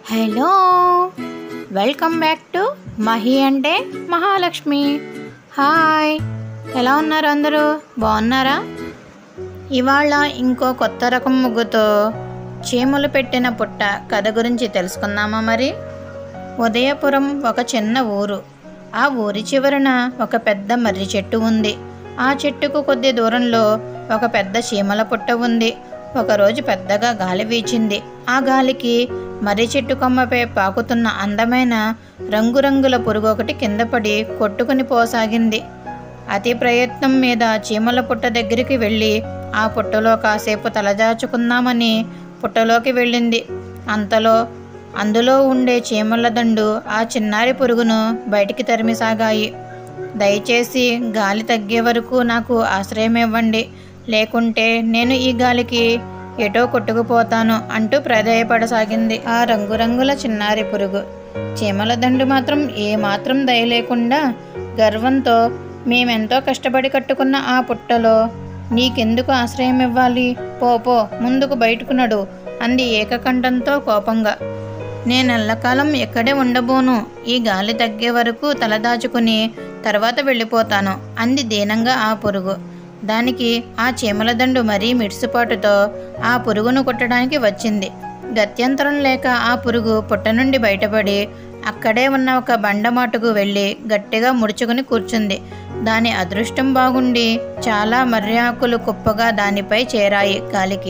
hello welcome back to Mahi అంటే Mahalakshmi hi ఎలా ఉన్నారు అందరూ బాగున్నారా ఇవాళ ఇంకో కొత్త రకం ముగ్గుతో చీమలు పెట్టిన పుట్ట కథ గురించి తెలుసుకుందామా మరి ఉదయపురం ఒక చిన్న ఊరు ఆ ఊరి చివరన ఒక పెద్ద మర్రి చెట్టు ఉంది ఆ చెట్టుకు కొద్ది దూరంలో ఒక పెద్ద చీమల పుట్ట ఉంది ఒకరోజు పెద్దగా గాలి వీచింది ఆ గాలికి మర్రి చెట్టు కొమ్మపై పాకుతున్న అందమైన రంగురంగుల పురుగు ఒకటి కింద పడి కొట్టుకుని పోసాగింది అతి ప్రయత్నం మీద చీమల పుట్ట దగ్గరికి వెళ్ళి ఆ పుట్టలో కాసేపు తలదాచుకుందామని పుట్టలోకి వెళ్ళింది అంతలో అందులో ఉండే చీమల దండు ఆ చిన్నారి పురుగును బయటికి తరిమిసాగాయి దయచేసి గాలి తగ్గే వరకు నాకు ఆశ్రయం ఇవ్వండి లేకుంటే నేను ఈ గాలికి ఎటో కొట్టుకుపోతాను అంటూ ప్రాధాయపడసాగింది ఆ రంగురంగుల చిన్నారి పురుగు చీమల దండు మాత్రం ఏ మాత్రం దయ లేకుండా గర్వంతో మేమెంతో కష్టపడి కట్టుకున్న ఆ పుట్టలో నీకెందుకు ఆశ్రయం ఇవ్వాలి పో పో ముందుకు బయటకు నడు అంది ఏకకంఠంతో కోపంగా నేనెల్లకాలం ఎక్కడే ఉండబోను ఈ గాలి తగ్గే వరకు తలదాచుకుని తర్వాత వెళ్ళిపోతాను అంది దీనంగా ఆ పురుగు దానికి ఆ చీమల దండు మరీ మిడిసిపాటుతో ఆ పురుగును కొట్టడానికి వచ్చింది గత్యంతరం లేక ఆ పురుగు పుట్ట నుండి బయటపడి అక్కడే ఉన్న ఒక బండమాటుకు వెళ్ళి గట్టిగా ముడుచుకుని కూర్చుంది దాని అదృష్టం బాగుండి చాలా మర్యాకులు కుప్పగా దానిపై చేరాయి గాలికి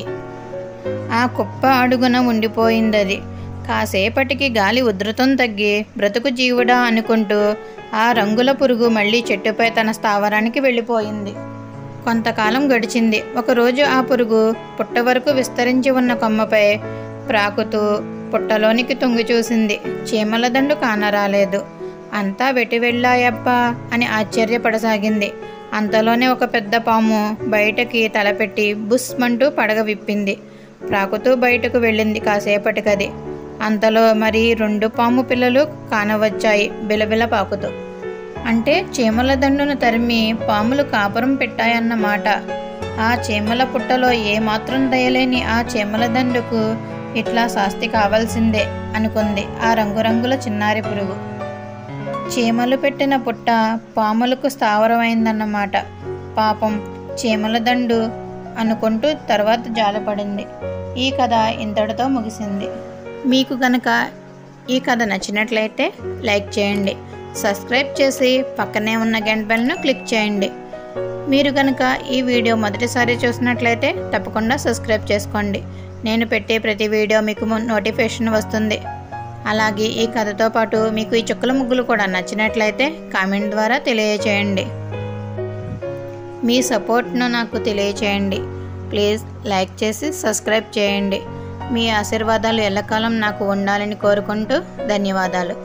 ఆ కుప్ప అడుగున ఉండిపోయిందది కాసేపటికి గాలి ఉధృతం తగ్గి బ్రతుకు జీవుడా అనుకుంటూ ఆ రంగుల పురుగు మళ్ళీ చెట్టుపై తన స్థావరానికి వెళ్ళిపోయింది కొంతకాలం గడిచింది ఒకరోజు ఆ పురుగు పుట్ట వరకు విస్తరించి ఉన్న కొమ్మపై ప్రాకుతూ పుట్టలోనికి తొంగి చూసింది చీమల దండు కానరాలేదు అంతా వెటి వెళ్ళాయప్పా అని ఆశ్చర్యపడసాగింది అంతలోనే ఒక పెద్ద పాము బయటకి తలపెట్టి బుస్మంటూ పడగ విప్పింది ప్రాకుతూ బయటకు వెళ్ళింది కాసేపటికది అంతలో మరి రెండు పాము పిల్లలు కానవచ్చాయి బిలబిల పాకుతూ అంటే చీమల దండును తరిమి పాములు కాపురం పెట్టాయన్నమాట ఆ చీమల పుట్టలో ఏమాత్రం దయలేని ఆ చీమల దండుకు ఇట్లా శాస్తి కావాల్సిందే అనుకుంది ఆ రంగురంగుల చిన్నారి పురుగు చీమలు పెట్టిన పుట్ట పాములకు స్థావరమైందన్నమాట పాపం చీమల దండు అనుకుంటూ తర్వాత జాలపడింది ఈ కథ ఇంతటితో ముగిసింది మీకు గనక ఈ కథ నచ్చినట్లయితే లైక్ చేయండి సబ్స్క్రైబ్ చేసి పక్కనే ఉన్న గంట బెల్ను క్లిక్ చేయండి మీరు కనుక ఈ వీడియో మొదటిసారి చూసినట్లయితే తప్పకుండా సబ్స్క్రైబ్ చేసుకోండి నేను పెట్టే ప్రతి వీడియో మీకు నోటిఫికేషన్ వస్తుంది అలాగే ఈ కథతో పాటు మీకు ఈ చుక్కల ముగ్గులు కూడా నచ్చినట్లయితే కామెంట్ ద్వారా తెలియచేయండి మీ సపోర్ట్ను నాకు తెలియచేయండి ప్లీజ్ లైక్ చేసి సబ్స్క్రైబ్ చేయండి మీ ఆశీర్వాదాలు ఎల్లకాలం నాకు ఉండాలని కోరుకుంటూ ధన్యవాదాలు